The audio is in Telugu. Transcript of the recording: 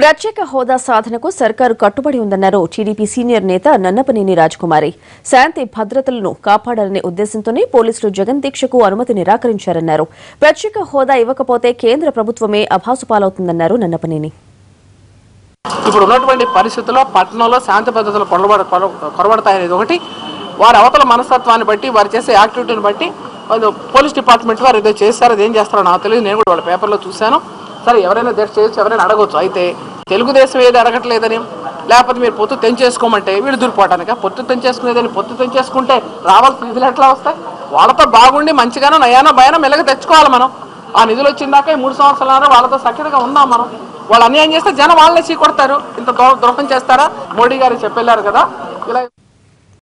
ప్రత్యేక హోదా సాధనకు సర్కారు కట్టుబడి ఉందన్నారు టీడీపీ సీనియర్ నేత నన్నపనేని రాజకుమారి శాంతి భద్రతలను కాపాడాలనే ఉద్దేశంతోనే పోలీసులు జగన్ దీక్షకు అనుమతి నిరాకరించారన్నారు ప్రత్యేక హోదా ఇవ్వకపోతే కేంద్ర ప్రభుత్వమే అభాసుపాలవుతుందన్నారు నన్నపనేని ఇప్పుడు ఉన్నటువంటి పరిస్థితుల్లో పట్టణంలో శాంతి భద్రతలు కొరబడ కొర- కొరబడతాయనేది ఒకటి వారి అవతల మనస్తత్వాన్ని బట్టి వారు చేసే యాక్టివిటీని బట్టి వాళ్ళు పోలీస్ డిపార్ట్మెంట్ వారు ఏదో చేస్తారో అదేం చేస్తారో నాకు తెలియదు నేను కూడా వాళ్ళ పేపర్లో చూశాను సరే ఎవరైనా దీక్ష చేయొచ్చు ఎవరైనా అడగొచ్చు అయితే తెలుగుదేశం ఏది అడగట్లేదని లేకపోతే మీరు పొత్తు తెంచేసుకోమంటే వీడు దూరిపోవటానిక పొత్తు తెంచేసుకునేదని పొత్తు తెంచేసుకుంటే రావాల్సిన నిధులు ఎట్లా వస్తాయి వాళ్ళతో బాగుండి మంచిగానో నయానో భయానో మెల్లగా తెచ్చుకోవాలి మనం ఆ నిధులు వచ్చిందాక ఈ మూడు సంవత్సరాలు వాళ్ళతో సఖ్యతగా ఉన్నాం మనం వాళ్ళు అన్యాయం చేస్తే జనం వాళ్ళని చీకొడతారు ఇంత ద్రో- ద్రోహం చేస్తారా మోడీ గారు చెప్పెళ్ళారు కదా ఇలా